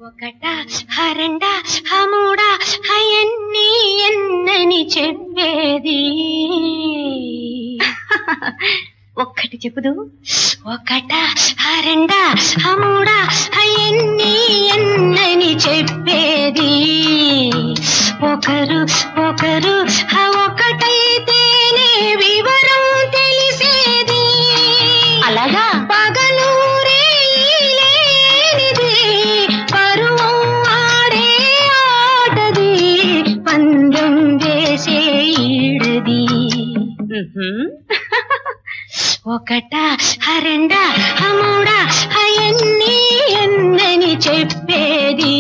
ఒకట హరెండ హమూడ హయన్ని ఎన్నని చెప్పేది ఒక్కటి చెప్పుదు ఒకట హరెండ హమూడ హయన్ని ఎన్నని చెప్పేది ఒకరు ఒకరు హ ఒకటైతేనే వివరం తెలిసేది అలాగా పగలూరే లేనిది పరువం ఆడే ఆటది పందెం వేసే ఈడది ఒకట హరెండ హమూడ హయన్ని ఎన్నని చెప్పేది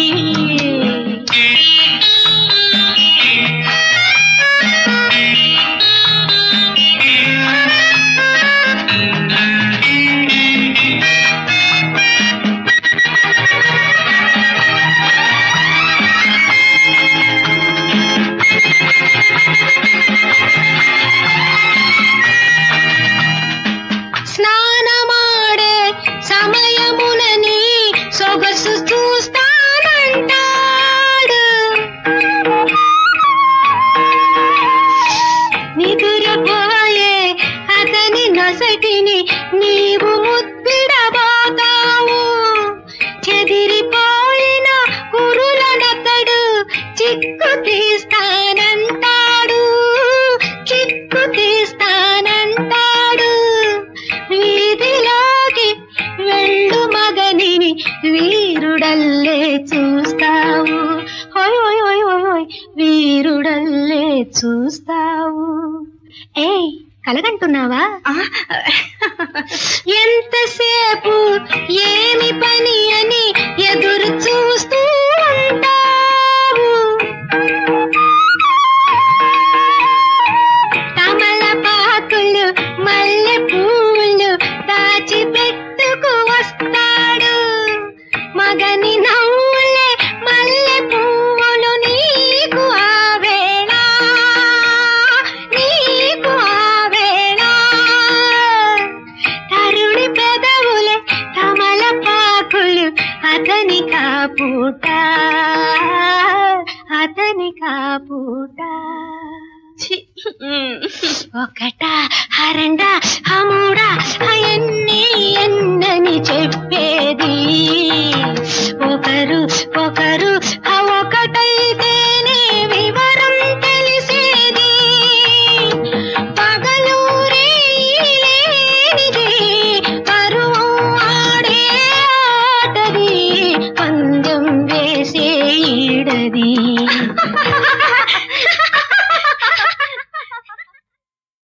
స్నానమాడే సమయమునని సొగసు చూస్తానంటాడు నిదురపోయే అతని నొసటిని నీవు ముద్దిడబోతావు చెదిరిపోయిన కురులనతడు చిక్కు తీస్తానంటాడు చిక్కు తీస్తానంటాడు వీధిలోకి వెళ్ళు మగనిని వీరుడల్లే చూస్తావు హోయ్ హోయ్ హోయ్ హోయ్ హోయ్ వీరుడల్లే చూస్తావు ఏయ్ కలగంటున్నావా ఎంతసేపు ఏమి పని అని ఎదురు చూస్తూ ఉంటావు తమలపాకులు మల్లె పూలు దాచి పెట్టుకు వస్తాడు మగని నవ్వులే మల్లె పువ్వులు నీకు ఆ వేళ నీకు ఆ వేళ తరుణి పెదవులే తమలపాకులు అతని కాపూట అతని కాపూట ఛీ! ఒకట హరెండ హమూడ హయన్ని ఎన్నని చెప్పేది ఒకరు ఒకరు ఆ ఒకటైతేనే వివరం తెలిసేది పగలూరే లేనిది పరువం ఆడే ఆటది పందెం వేసే ఈడది